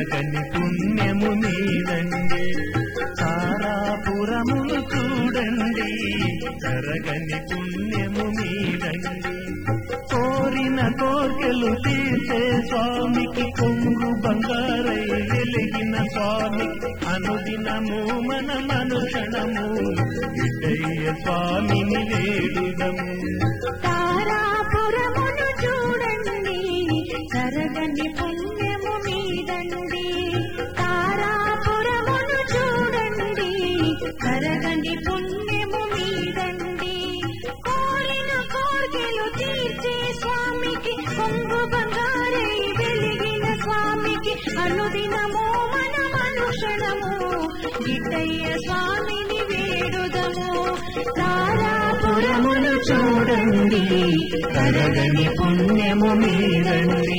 తరగని పుణ్యము మీదండి తారాపురమును చూడండి తరగని పుణ్యము మీదండి కోరిన కోర్కెలు తీసే స్వామికి కొంగు బంగారై వెలిగిన స్వామి అనుదినము మన మనుషణము విజయ స్వామిని వేడుదము తారాపురమును చూడండి తరగని పుణ్యము మీదండి తారాపురమును చూడండి తరగని పుణ్యము మీదండి కోరిన కోర్కెలు తీర్చే స్వామికి కొంగు బంగారై వెలిగిన స్వామికి అనుదినము మన మనుషణము గిట్టయ్య స్వామిని వేడుదము తారాపురమును చూడండి తరగని పుణ్యము మీరండి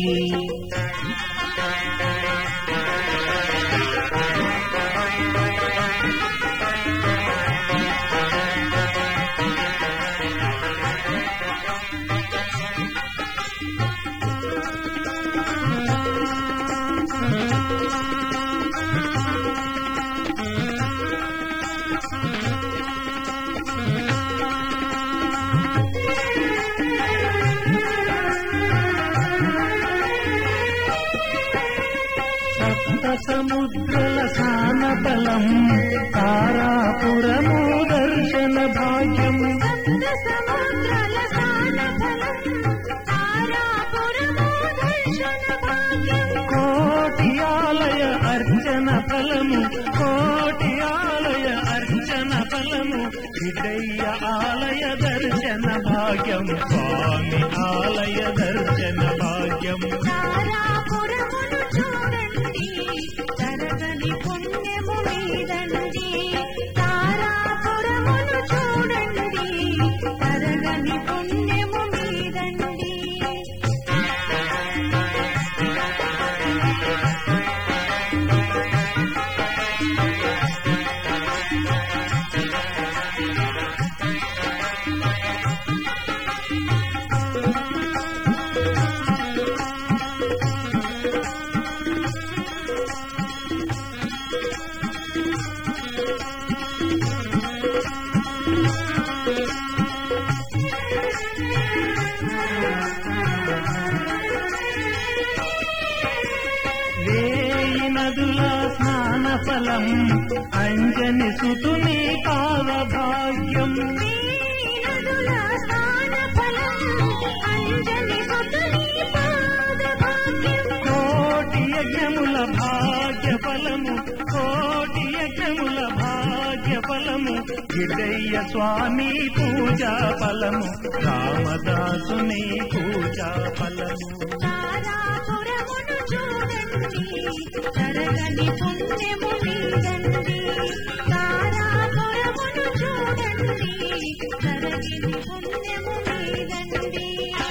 సప్త సముద్రల సాన బలం తారాపురము దర్శన భాగ్యం సప్త సముద్రాల సానఫలం తారాపురము దర్శన భాగ్యం కోటి ఆలయ అర్చన ఫలము కోటి ఆలయ అర్చన ఫలము విజయ ఆలయ దర్శన భాగ్యం స్వామి ఆలయ దర్శన భాగ్యం తారాపురమును చూడండి తరగని పుణ్యము మీదండి తారాపురమును చూడండి తరగని పుణ్యము మీదండి వేయి నదుల స్నాన ఫలం అంజని సుతుని కాల భాగ్యం నదుల స్నానఫలం అంజలి సుతుని పాద భాగ్యం కోటి యజ్ఞముల భాగ్య ఫలము కోటి యజ్ఞముల భాగ్య ఫలము గిడ్డయ్య స్వామి పూజా ఫలము రామదాసుని పూజా ఫలము తారాపురమును చూడండి తరగని పుణ్యము మీదండి తారాపురమును చూడండి తరగని పుణ్యము మీదండి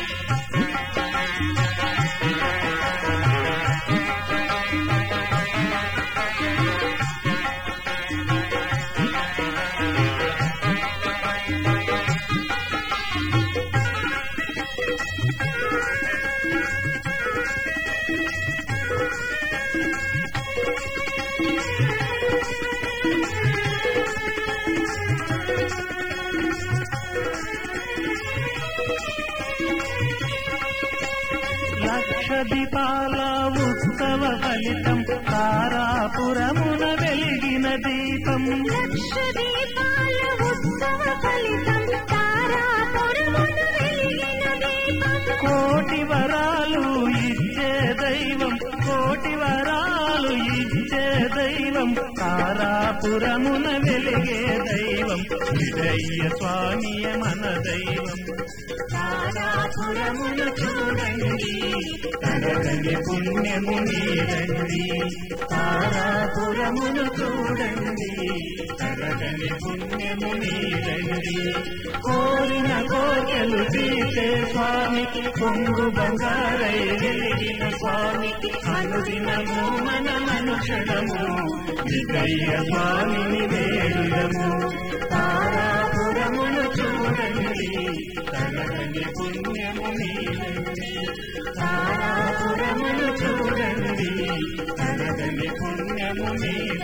లక్ష దీపాల ఉత్సవ ఫలితం తారాపురమున వెలిగిన దీపం లక్ష దీపాల ఉత్సవ ఫలితం తారాపురమును వెలిగిన దీపం కోటి వరాలు ఇచ్చే దైవం కోటి వరాలు ఇచ్చే దైవం తారాపురమున వెలిగే దైవం విజయ్య స్వామియ మన దైవం తారాపురమున చూడండి తరగని పుణ్యము మీరండి తారాపురమును చూడండి తరగని పుణ్యము మీరండి కోరిన కోరికలు తీసే స్వామికి కొంగు బంగారై వెలిగిన స్వామికి అనుదినము మన మనుషుడము విజయ స్వామిని వేడుదము తారాపురమును చూడండి తరగని పుణ్యము మీరండి తారాపురమును చూడండి తరగని పుణ్యము మీదండి